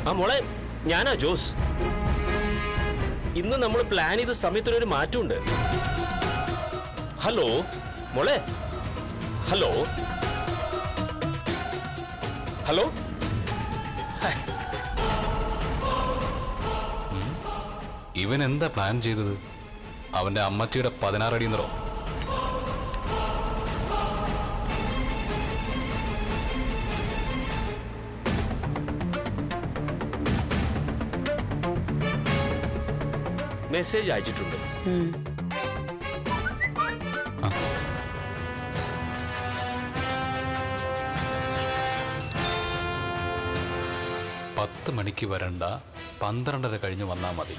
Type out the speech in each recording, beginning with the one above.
ആ മോളെ ഞാനാ ജോസ് ഇന്ന് നമ്മൾ പ്ലാൻ ചെയ്ത സമയത്തിനൊരു മാറ്റമുണ്ട് ഹലോ മോളെ ഹലോ ഹലോ ഇവൻ എന്താ പ്ലാൻ ചെയ്തത് അവന്റെ അമ്മച്ചിയുടെ പതിനാറടി നിറോ മെസ്സേജ് അയച്ചിട്ടുണ്ട് പത്ത് മണിക്ക് വരണ്ട പന്ത്രണ്ടര കഴിഞ്ഞ് വന്നാൽ മതി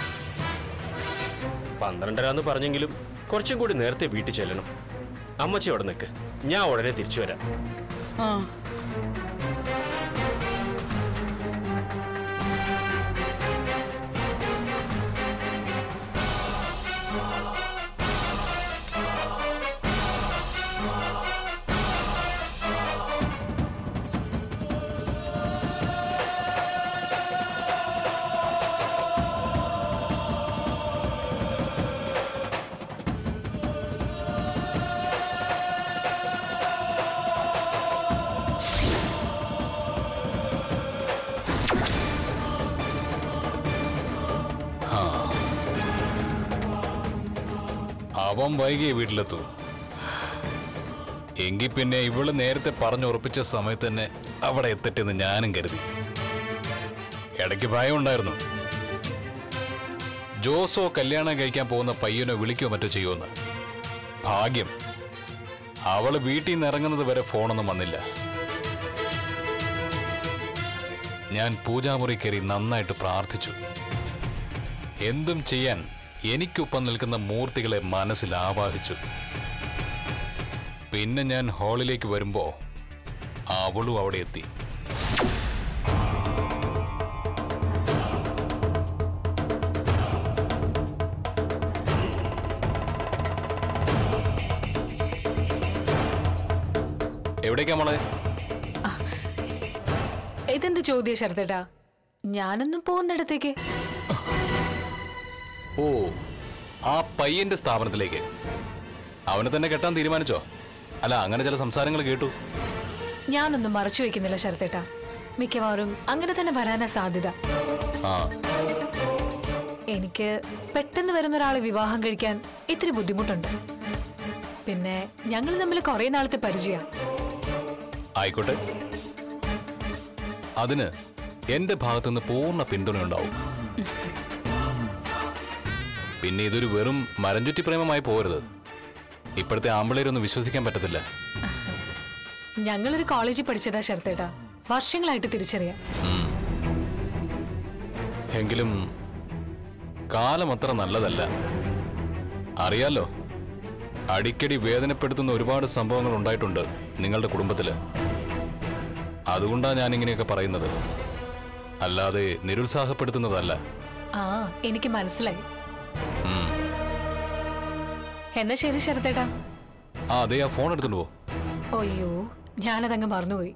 പന്ത്രണ്ടര എന്ന് പറഞ്ഞെങ്കിലും കുറച്ചും കൂടി നേരത്തെ വീട്ടിൽ ചെല്ലണം അമ്മച്ചി അവിടെ നിൽക്ക് ഞാൻ ഉടനെ തിരിച്ചു വരാം ആ ആ. അവൻ വൈകിയേ വീട്ടിലെത്തൂ എങ്കിൽ പിന്നെ ഇവള് നേരത്തെ പറഞ്ഞുറപ്പിച്ച സമയത്ത് തന്നെ അവിടെ എത്തട്ടെന്ന് ഞാനും കരുതി ഇടയ്ക്ക് ഭയമുണ്ടായിരുന്നു ജോസോ കല്യാണം കഴിക്കാൻ പോകുന്ന പയ്യനോ വിളിക്കോ മറ്റോ ചെയ്യുമെന്ന് ഭാഗ്യം അവള് വീട്ടിൽ നിന്ന് ഇറങ്ങുന്നത് വരെ ഫോണൊന്നും വന്നില്ല ഞാൻ പൂജാമുറി കയറി നന്നായിട്ട് പ്രാർത്ഥിച്ചു എന്തും ചെയ്യാൻ എനിക്കൊപ്പം നിൽക്കുന്ന മൂർത്തികളെ മനസ്സിൽ ആവാഹിച്ചു പിന്നെ ഞാൻ ഹാളിലേക്ക് വരുമ്പോ അവളും അവിടെ എത്തി എവിടേക്കാ മോളെ ഇതെന്ത് ചോദ്യ ശരത്തേട്ടാ ഞാനൊന്നും പോകുന്നിടത്തേക്ക് ഓ ആ പയ്യന്റെ സ്ഥാപനത്തിലേക്ക് അവനെ തന്നെ കെട്ടാൻ തീരുമാനിച്ചോ അല്ല അങ്ങനെ ചില സംസാരങ്ങൾ കേട്ടു ഞാനൊന്നും മറച്ചു വെക്കുന്നില്ല ശരത്തേട്ടാ മിക്കവാറും അങ്ങനെ തന്നെ വരാനാ സാധ്യത ആ എനിക്ക് പെട്ടെന്ന് വരുന്ന ഒരാളെ വിവാഹം കഴിക്കാൻ ഇത്തിരി ബുദ്ധിമുട്ടുണ്ട് പിന്നെ ഞങ്ങൾ തമ്മിൽ കുറെ നാളത്തെ പരിചയ ആയിക്കോട്ടെ അതിന് എന്റെ ഭാഗത്തുനിന്ന് പൂർണ്ണ പിന്തുണയുണ്ടാവും പിന്നെ ഇതൊരു വെറും മരഞ്ചുറ്റി പ്രേമമായി പോകരുത് ഇപ്പോഴത്തെ ആമ്പിളേരൊന്നും വിശ്വസിക്കാൻ പറ്റത്തില്ല ഞങ്ങളൊരു കോളേജിൽ പഠിച്ചതാ ശരത്തേട്ടാ വർഷങ്ങളായിട്ട് തിരിച്ചറിയാം ഉം. എങ്കിലും കാലം അത്ര നല്ലതല്ല അറിയാലോ അടിക്കടി വേദനപ്പെടുത്തുന്ന ഒരുപാട് സംഭവങ്ങൾ ഉണ്ടായിട്ടുണ്ട് നിങ്ങളുടെ കുടുംബത്തില് അതുകൊണ്ടാ ഞാൻ ഇങ്ങനെയൊക്കെ പറയുന്നത് അല്ലാതെ നിരുത്സാഹപ്പെടുത്തുന്നതല്ല ആ എനിക്ക് മനസ്സിലായി ഉം. എന്നാ ശരി ശരത്തേട്ടാ ആ അതെ ആ ഫോൺ എടുത്തുകൊണ്ട് പോ അയ്യോ ഞാനതങ്ങ് മറന്നുപോയി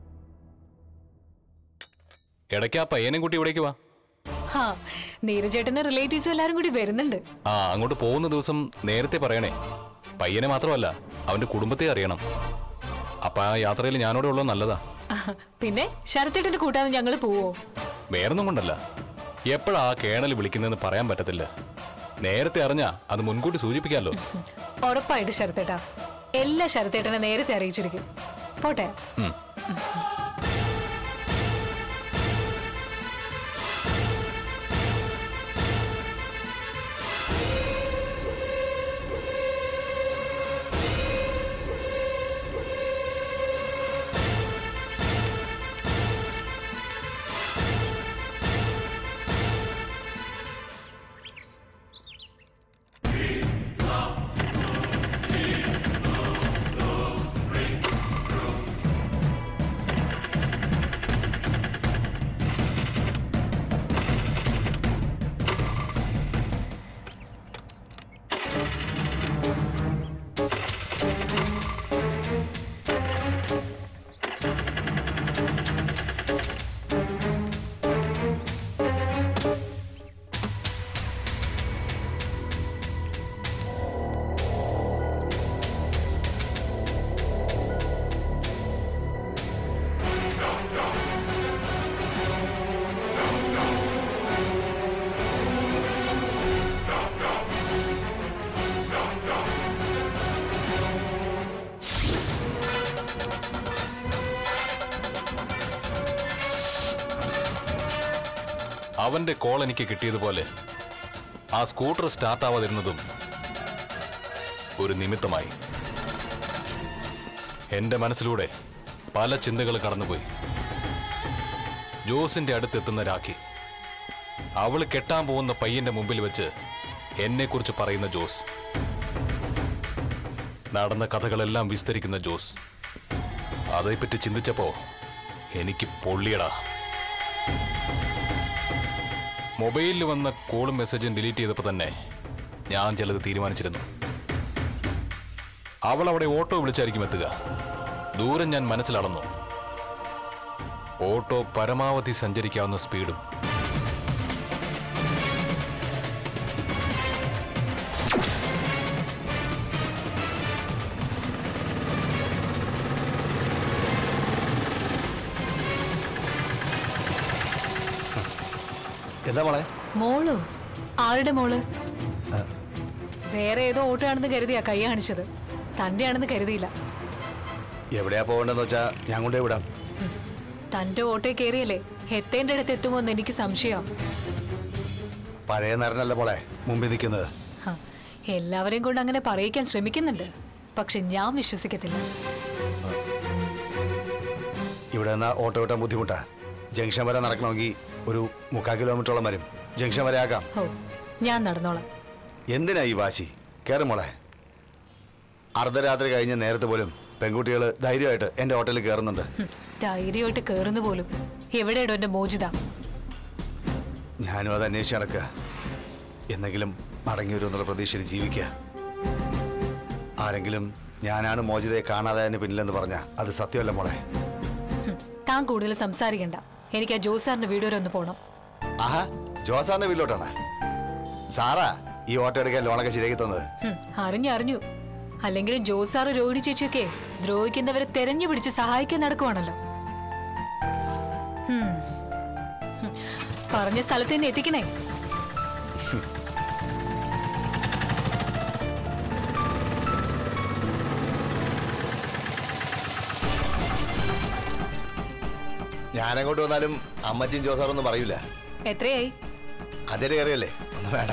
ഇടയ്ക്ക് ആ പയ്യനെ കൂട്ടി ഇവിടേക്ക് വാ ഹാ നീരജേട്ടന്റെ റിലേറ്റീവ്സും എല്ലാരും കൂടി വരുന്നുണ്ട് ആ അങ്ങോട്ട് പോകുന്ന ദിവസം നേരത്തെ പറയണേ പയ്യനെ മാത്രമല്ല അവന്റെ കുടുംബത്തെ അറിയണം അപ്പൊ ആ യാത്രയിൽ ഞാനോടെ ഉള്ളത് നല്ലതാ ആഹ്, പിന്നെ ശരത്തേട്ടന്റെ കൂട്ടാനും ഞങ്ങൾ പോവോ വേറൊന്നും കൊണ്ടല്ല എപ്പോഴാ ആ കേണൽ വിളിക്കുന്നതെന്ന് പറയാൻ പറ്റത്തില്ല നേരത്തെ അറിഞ്ഞാ അത് മുൻകൂട്ടി സൂചിപ്പിക്കാമല്ലോ ഉറപ്പായിട്ട് ശരത്തേട്ടാ എല്ലാ ശരത്തേട്ടനെ നേരത്തെ അറിയിച്ചിരിക്കും പോട്ടെ ഉം. അവന്റെ കോൾ എനിക്ക് കിട്ടിയതുപോലെ ആ സ്കൂട്ടർ സ്റ്റാർട്ട് ആവാതിരുന്നതും ഒരു നിമിത്തമായി എന്റെ മനസ്സിലൂടെ പല ചിന്തകൾ കടന്നുപോയി ജോസിന്റെ അടുത്തെത്തുന്ന രാഖി അവള് കെട്ടാൻ പോകുന്ന പയ്യന്റെ മുമ്പിൽ വെച്ച് എന്നെക്കുറിച്ച് പറയുന്ന ജോസ് നടന്ന കഥകളെല്ലാം വിസ്തരിക്കുന്ന ജോസ് അതേപ്പറ്റി ചിന്തിച്ചപ്പോ എനിക്ക് പൊള്ളിയടാ മൊബൈലിൽ വന്ന കോളും മെസ്സേജും ഡിലീറ്റ് ചെയ്തപ്പോൾ തന്നെ ഞാൻ ചിലത് തീരുമാനിച്ചിരുന്നു അവൾ അവിടെ ഓട്ടോ വിളിച്ചായിരിക്കും എത്തുക ദൂരം ഞാൻ മനസ്സിലടന്നു ഓട്ടോ പരമാവധി സഞ്ചരിക്കാവുന്ന സ്പീഡും എന്താ മോളെ മോളോ ആരുടെ മോള് വേറെ ഏതോ ഓട്ടോ ആണെന്ന് കരുതിയാ കൈ കാണിച്ചത് തന്റെ ആണെന്ന് കരുതിയില്ല എവിടെയാ പോകേണ്ടതെന്ന് വെച്ചാ ഞാൻ കൊണ്ടേ വിടാം തന്റെ ഓട്ടോയിൽ കയറിയല്ലേ എത്തേണ്ട അടുത്ത് എത്തുമോ എന്ന് എനിക്ക് സംശയം പഴയ നരനല്ല മോളെ മുമ്പിൽ നിൽക്കുന്നത് എല്ലാവരെയും കൊണ്ട് അങ്ങനെ പറയിക്കാൻ ശ്രമിക്കുന്നുണ്ട് പക്ഷെ ഞാൻ വിശ്വസിക്കത്തില്ല ഇവിടെ നിന്ന് ഓട്ടോ കിട്ടാൻ ബുദ്ധിമുട്ടാ ജംഗ്ഷൻ വരെ നടക്കണമെങ്കിൽ ഒരു മുക്കാൽ കിലോമീറ്ററോളം വരും ജംഗ്ഷൻ വരെ ആക്കാം ഓ ഞാൻ നടന്നോളാം എന്തിനാ ഈ വാശി കയറും മോളെ അർദ്ധരാത്രി കഴിഞ്ഞ നേരത്തെ പോലും പെൺകുട്ടികൾ ധൈര്യമായിട്ട് എൻ്റെ ഹോട്ടലിൽ കയറുന്നുണ്ട് ഹും, ധൈര്യമായിട്ട് കേറുന്നു പോലും എവിടെയാടോ എന്റെ മോചിത ഞാനും അത് അന്വേഷിച്ച് നടക്കുക എന്നെങ്കിലും മടങ്ങി വരുമെന്നുള്ള പ്രതീക്ഷയിൽ ജീവിക്കുക ആരെങ്കിലും ഞാനാണ് മോചിതയെ കാണാതെ പിന്നിലെന്ന് പറഞ്ഞ അത് സത്യമല്ല മോളെ ഹും, താൻ കൂടുതൽ സംസാരിക്കണ്ട എനിക്ക് ആ ജോസാറിന്റെ വീട് വരെ ഒന്ന് പോണം ആഹാ ജോസാറിന്റെ വീട്ടിലോട്ടാണ് സാറാ ഈ ഓട്ടോ എടുക്കാൻ ലോണൊക്കെ ശരിയാക്കി തന്നത് ഹും, അറിഞ്ഞു അറിഞ്ഞു അല്ലെങ്കിൽ ജോസാറ് രോഹിണി ചേച്ചിയൊക്കെ ദ്രോഹിക്കുന്നവരെ തെരഞ്ഞു പിടിച്ച് സഹായിക്കാൻ നടക്കുവാണല്ലോ ഹും. ഹും. പറഞ്ഞ സ്ഥലത്ത് തന്നെ എത്തിക്കണേ ഞാനങ്ങോട്ട് വന്നാലും അമ്മച്ചിയും ജോസാറൊന്നും പറയൂല എത്രയായി അതേ കയറിയല്ലേ ഒന്നും വേണ്ട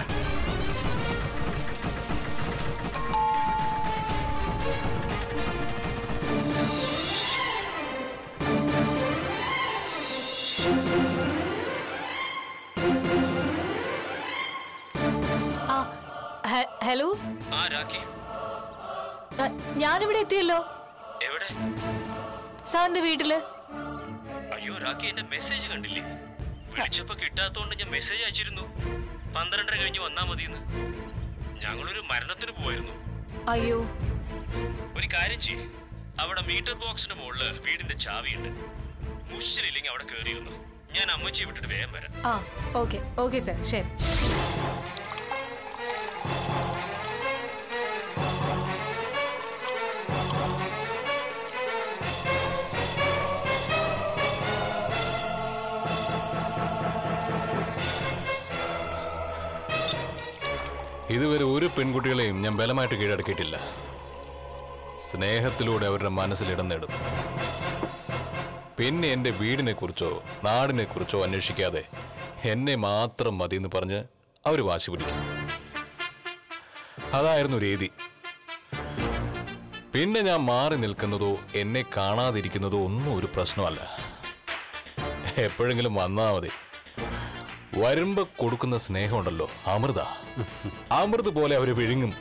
ആ ഹെ- ഹലോ ആ രാഖി ആ, ഞാനിവിടെ എത്തിയല്ലോ എവിടെ സാറിന്റെ വീട്ടില് അയ്യോ രാഖി എന്റെ മെസ്സേജ് കണ്ടില്ലേ വിളിച്ചപ്പോ കിട്ടാത്തോണ്ട് ഞാൻ മെസ്സേജ് അയച്ചിരുന്നു പന്ത്രണ്ടര കഴിഞ്ഞ് വന്നാ മതിയെന്ന് ഞങ്ങളൊരു മരണത്തിന് പോവായിരുന്നു അയ്യോ ഒരു കാര്യം ചെയ്യ് അവിടെ മീറ്റർ ബോക്സിന് മുകളില് വീടിന്റെ ചാവിയുണ്ട് മുഷിലില്ലെങ്കിൽ അവിടെ കയറിയിരുന്നു ഞാൻ അമ്മച്ചിയെ വിട്ടിട്ട് വേഗം വരാം ആ ഓക്കെ ഓക്കെ സാർ ശരി ഇതുവരെ ഒരു പെൺകുട്ടികളെയും ഞാൻ ബലമായിട്ട് കീഴടക്കിയിട്ടില്ല സ്നേഹത്തിലൂടെ അവരുടെ മനസ്സിൽ ഇടം നേടും പിന്നെ എൻ്റെ വീടിനെ കുറിച്ചോ നാടിനെ കുറിച്ചോ അന്വേഷിക്കാതെ എന്നെ മാത്രം മതി എന്ന് പറഞ്ഞ് അവർ വാശി പിടിക്കും അതായിരുന്നു രീതി പിന്നെ ഞാൻ മാറി നിൽക്കുന്നതോ എന്നെ കാണാതിരിക്കുന്നതോ ഒന്നും ഒരു പ്രശ്നമല്ല എപ്പോഴെങ്കിലും വന്നാ മതി വരുമ്പോ കൊടുക്കുന്ന സ്നേഹമുണ്ടല്ലോ അമൃത അമൃത് പോലെ അവര് വിഴുങ്ങും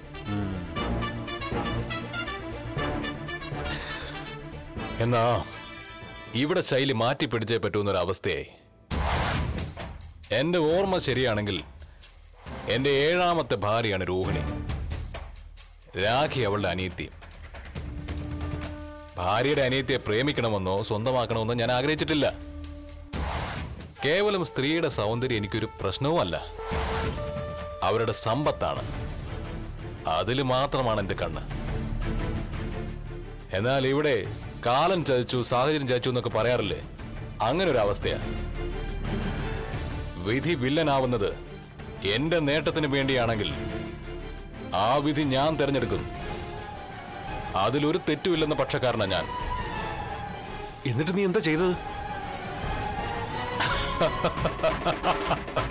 എന്നാ ഇവിടെ ശൈലി മാറ്റി പിടിച്ചേ പറ്റൂന്നൊരു അവസ്ഥയായി എന്റെ ഓർമ്മ ശരിയാണെങ്കിൽ എന്റെ ഏഴാമത്തെ ഭാര്യയാണ് രോഹിണി രാഖി അവളുടെ അനിയത്തി ഭാര്യയുടെ അനിയത്തിയെ പ്രേമിക്കണമെന്നോ സ്വന്തമാക്കണമെന്നോ ഞാൻ ആഗ്രഹിച്ചിട്ടില്ല കേവലം സ്ത്രീയുടെ സൗന്ദര്യം എനിക്കൊരു പ്രശ്നവുമല്ല അവരുടെ സമ്പത്താണ് അതിൽ മാത്രമാണ് എൻ്റെ കണ്ണ് എന്നാൽ ഇവിടെ കാലം ചതിച്ചു സാഹചര്യം ചതിച്ചു എന്നൊക്കെ പറയാറില്ലേ അങ്ങനെ ഒരു അവസ്ഥയാ വിധി വില്ലനാവുന്നത് എന്റെ നേട്ടത്തിന് വേണ്ടിയാണെങ്കിൽ ആ വിധി ഞാൻ തിരഞ്ഞെടുക്കും അതിലൊരു തെറ്റുമില്ലെന്ന പക്ഷക്കാരനാണ് ഞാൻ എന്നിട്ട് നീ എന്താ ചെയ്തത്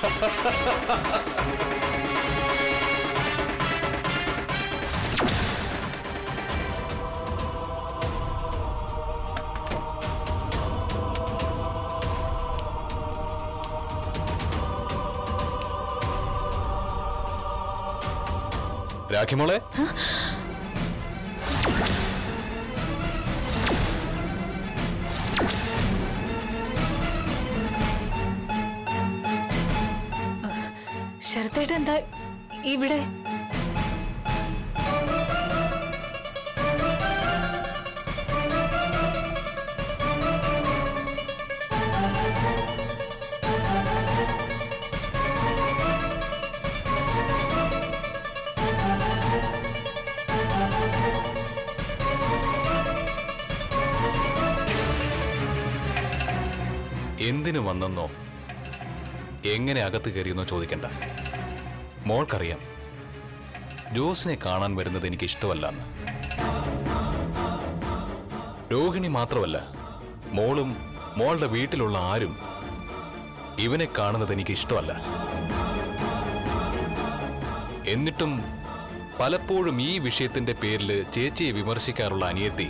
രാഖിമോളെ ശരത്തേട്ട എന്താ ഇവിടെ എന്തിനു വന്നെന്നോ എങ്ങനെ അകത്ത് കയറിയെന്നോ ചോദിക്കണ്ട മോൾക്കറിയാം ജോസിനെ കാണാൻ വരുന്നത് എനിക്ക് ഇഷ്ടമല്ലെന്ന് രോഹിണി മാത്രമല്ല മോളും മോളുടെ വീട്ടിലുള്ള ആരും ഇവനെ കാണുന്നത് എനിക്ക് ഇഷ്ടമല്ല എന്നിട്ടും പലപ്പോഴും ഈ വിഷയത്തിന്റെ പേരിൽ ചേച്ചിയെ വിമർശിക്കാറുള്ള അനിയത്തി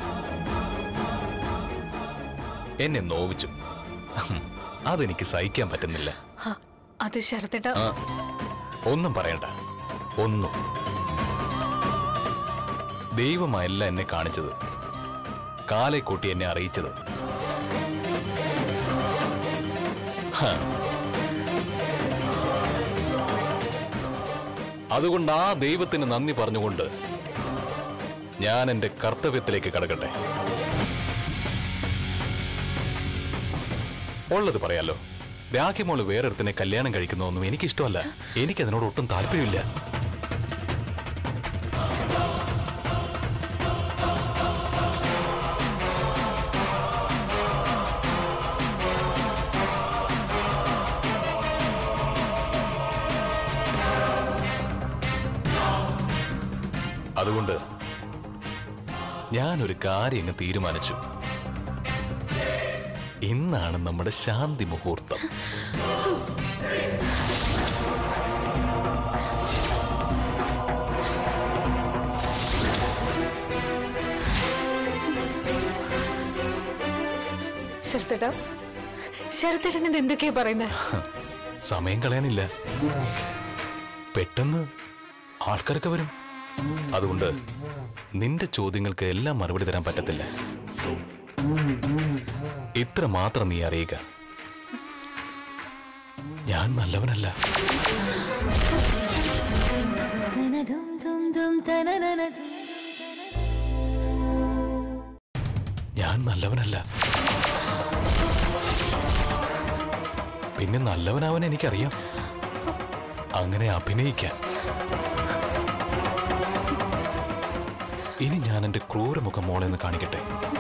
എന്നെ നോവിച്ചു ഹും, അതെനിക്ക് സഹിക്കാൻ പറ്റുന്നില്ല ഹ, അത് ശരത്തേട്ട ആ, ഒന്നും പറയണ്ട ഒന്നും ദൈവമായല്ല എന്നെ കാണിച്ചത് കാലെ കൂട്ടി എന്നെ അറിയിച്ചത് ഹ. അതുകൊണ്ട് ആ ദൈവത്തിന് നന്ദി പറഞ്ഞുകൊണ്ട് ഞാൻ എന്റെ കർത്തവ്യത്തിലേക്ക് കടക്കട്ടെ ഉള്ളത് പറയാലോ രാഖിമോള് വേറൊരുത്തിനെ കല്യാണം കഴിക്കുന്നതൊന്നും എനിക്കിഷ്ടമല്ല എനിക്കതിനോട് ഒട്ടും താല്പര്യമില്ല അതുകൊണ്ട് ഞാനൊരു കാര്യം അങ്ങ് തീരുമാനിച്ചു ഇന്നാണ് നമ്മുടെ ശാന്തി മുഹൂർത്തം ശരത്തേട്ട ശരത്തേട്ടൻ ഇത് എന്തൊക്കെയാ പറയുന്നത് സമയം കളയാനില്ല പെട്ടെന്ന് ആൾക്കാരൊക്കെ വരും അതുകൊണ്ട് നിന്റെ ചോദ്യങ്ങൾക്ക് എല്ലാം മറുപടി തരാൻ പറ്റത്തില്ല ഇത്ര മാത്രം നീ അറിയുക ഞാൻ നല്ലവനല്ല ഞാൻ നല്ലവനല്ല പിന്നെ നല്ലവനാവൻ എനിക്കറിയാം അങ്ങനെ അഭിനയിക്കാൻ ഇനി ഞാൻ എന്റെ ക്രൂരമുഖം മോളെ ഒന്ന് കാണിക്കട്ടെ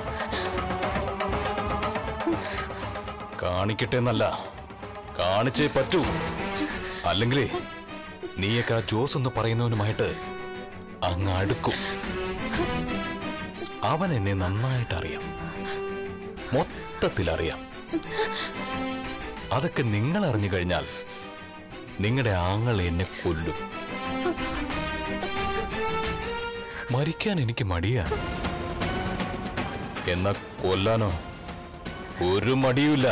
കാണിക്കട്ടെ എന്നല്ല കാണിച്ചേ പറ്റൂ അല്ലെങ്കിലേ നീയൊക്കെ ആ ജോസ് എന്ന് പറയുന്നവനുമായിട്ട് അങ്ങ് അടുക്കും അവൻ എന്നെ നന്നായിട്ട് അറിയാം മൊത്തത്തിൽ അറിയാം അതൊക്കെ നിങ്ങൾ അറിഞ്ഞു കഴിഞ്ഞാൽ നിങ്ങളുടെ ആങ്ങൾ എന്നെ കൊല്ലും മരിക്കാൻ എനിക്ക് മടിയാണ് എന്നാ കൊല്ലാനോ ഒരു മടിയുമില്ല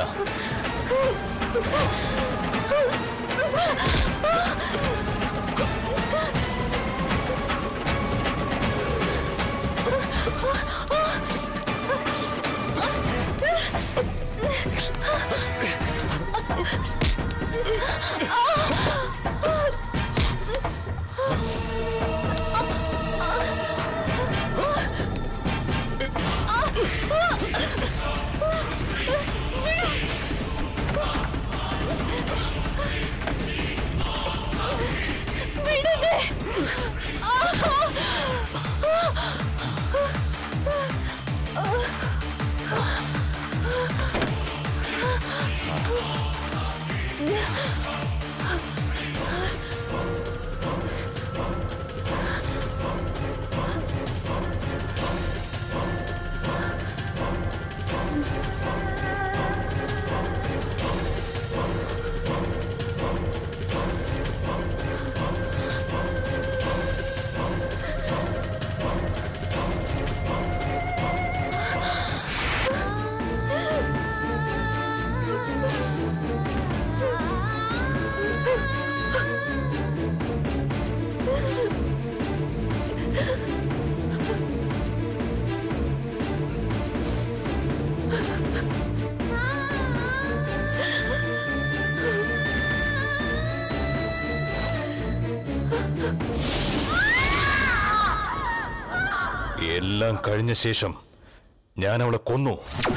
എല്ലാം കഴിഞ്ഞ ശേഷം ഞാൻ അവളെ കൊന്നു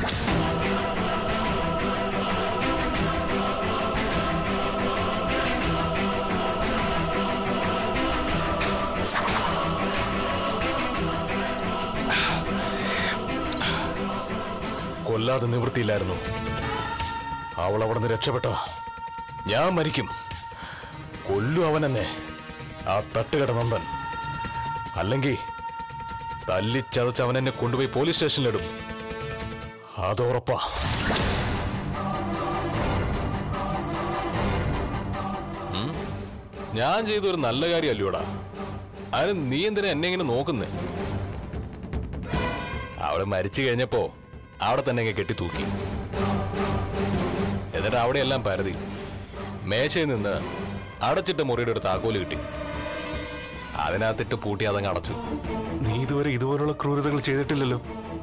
കൊല്ലാതെ നിവൃത്തിയില്ലായിരുന്നു അവൾ അവിടെ നിന്ന് രക്ഷപ്പെട്ട ഞാൻ മരിക്കും കൊല്ലും അവൻ എന്നെ ആ തട്ടുകട നന്ദൻ അല്ലെങ്കിൽ തല്ലിച്ചതച്ച് അവൻ എന്നെ കൊണ്ടുപോയി പോലീസ് സ്റ്റേഷനിലിടും അതുറപ്പാ ഉം? ഞാൻ ചെയ്തൊരു നല്ല കാര്യമല്ലയോടാ അതിന് നീ എന്തിനാ എന്നെ ഇങ്ങനെ നോക്കുന്നേ അവിടെ മരിച്ചു കഴിഞ്ഞപ്പോ അവിടെ തന്നെ അങ്ങ് കെട്ടി തൂക്കി എന്നിട്ട് അവിടെയെല്ലാം പരതി മേശയിൽ നിന്ന് അടച്ചിട്ട മുറിയുടെ ഒരു താക്കോല് കിട്ടി അതിനകത്തിട്ട് പൂട്ടി അതങ്ങ് അടച്ചു നീ ഇതുവരെ ഇതുപോലുള്ള ക്രൂരതകൾ ചെയ്തിട്ടില്ലല്ലോ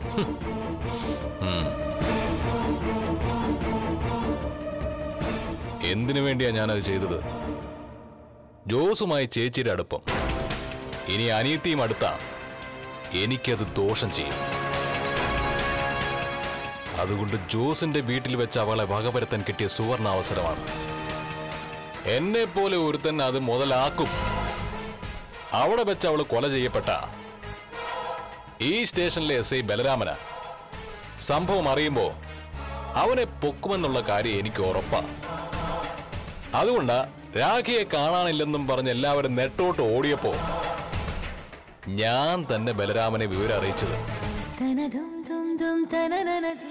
എന്തിനു വേണ്ടിയാ ഞാനത് ചെയ്തത് ജോസുമായി ചേച്ചിയുടെ അടുപ്പം ഇനി അനിയത്തിയും അടുത്ത എനിക്കത് ദോഷം ചെയ്യും അതുകൊണ്ട് ജോസിന്റെ വീട്ടിൽ വെച്ച് അവളെ വകവരുത്താൻ കിട്ടിയ സുവർണ അവസരമാണ് എന്നെ പോലെ ഒരുത്തൻ അത് മുതലാക്കും അവിടെ വെച്ച് അവൾ കൊല ചെയ്യപ്പെട്ട ഈ സ്റ്റേഷനിലെ എസ് ഐ ബലരാമന സംഭവം അറിയുമ്പോ അവനെ പൊക്കുമെന്നുള്ള കാര്യം എനിക്ക് ഉറപ്പാ അതുകൊണ്ട് രാഖിയെ കാണാനില്ലെന്നും പറഞ്ഞ് എല്ലാവരും നെട്ടോട്ട് ഓടിയപ്പോ ഞാൻ തന്നെ ബലരാമനെ വിവരം അറിയിച്ചത് തനതും തും തും തനനനതും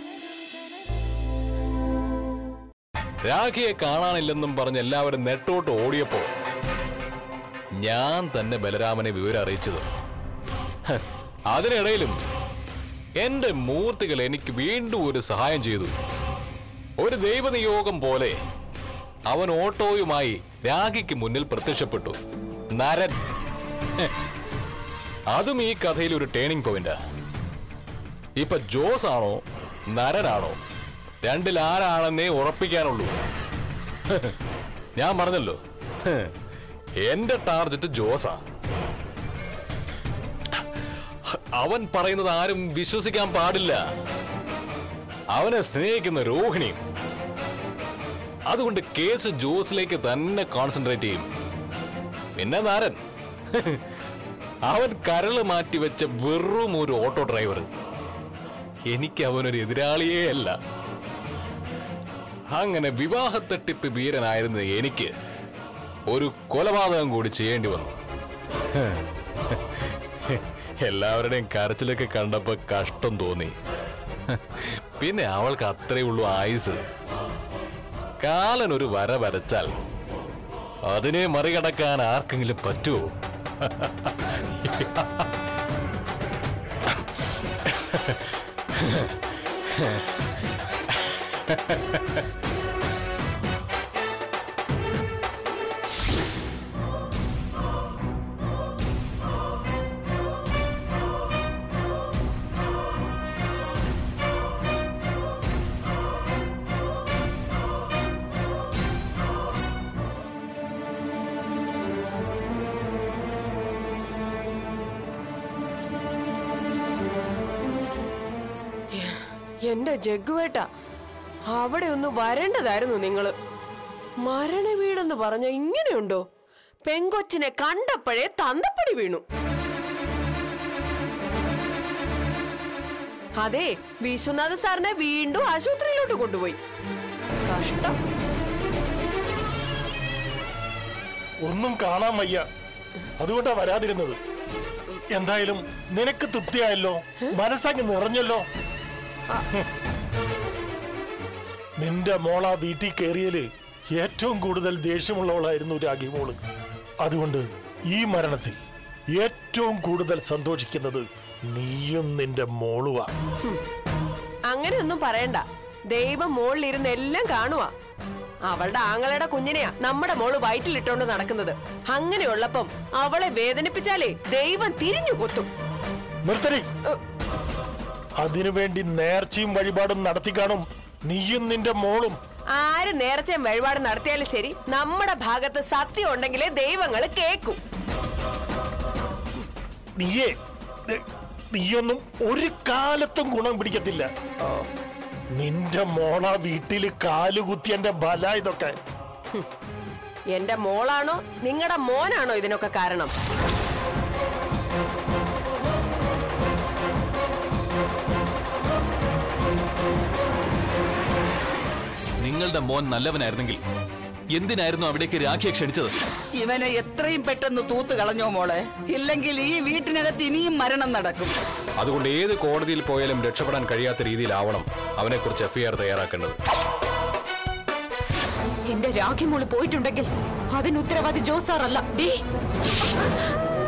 രാഖിയെ കാണാനില്ലെന്നും പറഞ്ഞ് എല്ലാവരും നെട്ടോട്ട് ഓടിയപ്പോ ഞാൻ തന്നെ ബലരാമനെ വിവരം അറിയിച്ചത് ഹ്, അതിനിടയിലും എന്റെ മൂർത്തികൾ എനിക്ക് വീണ്ടും ഒരു സഹായം ചെയ്തു ഒരു ദൈവനിയോഗം പോലെ അവൻ ഓട്ടോയുമായി രാഖിക്ക് മുന്നിൽ പ്രത്യക്ഷപ്പെട്ടു നരൻ ഹ്, അതും ഈ കഥയിൽ ഒരു ടേണിംഗ് പോയിന്റ് ഇപ്പൊ ജോസ് ആണോ നരനാണോ രണ്ടിൽ ആരാണെന്നേ ഉറപ്പിക്കാനുള്ളൂ ഞാൻ പറഞ്ഞല്ലോ എന്റെ ടാർജറ്റ് ജോസാ അവൻ പറയുന്നത് ആരും വിശ്വസിക്കാൻ പാടില്ല അവനെ സ്നേഹിക്കുന്ന രോഹിണിയും അതുകൊണ്ട് കേസ് ജോസിലേക്ക് തന്നെ കോൺസെൻട്രേറ്റ് ചെയ്യും പിന്നെ നാരൻ അവൻ കരള് മാറ്റി വെച്ച വെറും ഒരു ഓട്ടോ ഡ്രൈവർ എനിക്ക് അവനൊരു എതിരാളിയേ അല്ല അങ്ങനെ വിവാഹത്തട്ടിപ്പ് വീരനായിരുന്ന എനിക്ക് ഒരു കൊലപാതകം കൂടി ചെയ്യേണ്ടി വന്നു എല്ലാവരുടെയും കരച്ചിലൊക്കെ കണ്ടപ്പോ കഷ്ടം തോന്നി പിന്നെ അവൾക്ക് അത്രേ ഉള്ളൂ ആയുസ് കാലൻ ഒരു വര വരച്ചാൽ അതിനെ മറികടക്കാൻ ആർക്കെങ്കിലും പറ്റുമോ എന്റെ ജഗ്ഗുവേട്ട അവിടെ ഒന്ന് വരേണ്ടതായിരുന്നു നിങ്ങള് മരണ വീടെന്ന് പറഞ്ഞ ഇങ്ങനെയുണ്ടോ പെങ്കൊച്ചിനെ കണ്ടപ്പോഴേ തന്തപ്പടി വീണു അതെ വിശ്വനാഥ സാറിനെ വീണ്ടും ആശുപത്രിയിലോട്ട് കൊണ്ടുപോയി കഷ്ടം ഒന്നും കാണാൻ വയ്യ അതുകൊണ്ടാ വരാതിരുന്നത് എന്തായാലും നിനക്ക് തൃപ്തിയായല്ലോ മനസ്സങ്ങ് നിറഞ്ഞല്ലോ നിന്റെ മോള വീട്ടിൽ കയറിയല് ഏറ്റവും കൂടുതൽ ദേഷ്യമുള്ളവളായിരുന്നു രാഗി മോള് അതുകൊണ്ട് ഈ മരണത്തിൽ ഏറ്റവും കൂടുതൽ സന്തോഷിക്കുന്നത് നീയും നിന്റെ മോളുവാ അങ്ങനെയൊന്നും പറയണ്ട ദൈവം മോളിലിരുന്ന് എല്ലാം കാണുവാ അവളുടെ ആങ്ങളുടെ കുഞ്ഞിനെയാ നമ്മുടെ മോള് വയറ്റിലിട്ടോണ്ട് നടക്കുന്നത് അങ്ങനെയുള്ളപ്പം അവളെ വേദനിപ്പിച്ചാലേ ദൈവം തിരിഞ്ഞു കൊത്തും നിർത്തടി ഉ, അതിനുവേണ്ടി നേർച്ചയും വഴിപാടും നടത്തി കാണും നീയും നിന്റെ മോളും ആര് നേർച്ചയും വഴിപാട് നടത്തിയാലും ശരി നമ്മുടെ ഭാഗത്ത് സത്യം ഉണ്ടെങ്കിലേ ദൈവങ്ങൾ കേൾക്കും നീയേ ദേ, നീയൊന്നും ഒരു കാലത്തും ഗുണം പിടിക്കത്തില്ല നിന്റെ മോള വീട്ടില് കാലുകുത്തിയന്റെ ബല ഇതൊക്കെ എന്റെ മോളാണോ നിങ്ങളുടെ മോനാണോ ഇതിനൊക്കെ കാരണം നിങ്ങളുടെ മോൻ നല്ലവനായിരുന്നെങ്കിൽ എന്തിനായിരുന്നു അവിടേക്ക് രാഖിയെ ക്ഷണിച്ചത് ഇവനെ എത്രയും പെട്ടെന്ന് തൂത്ത് കളഞ്ഞോ മോളെ ഇല്ലെങ്കിൽ ഈ വീട്ടിനകത്ത് ഇനിയും മരണം നടക്കും അതുകൊണ്ട് ഏത് കോടതിയിൽ പോയാലും രക്ഷപ്പെടാൻ കഴിയാത്ത രീതിയിലാവണം അവനെക്കുറിച്ച് എഫ്ഐആർ തയ്യാറാക്കേണ്ടത് എന്റെ രാഖി മോള് പോയിട്ടുണ്ടെങ്കിൽ അതിന് ഉത്തരവാദി ജോസാറല്ല ഡീ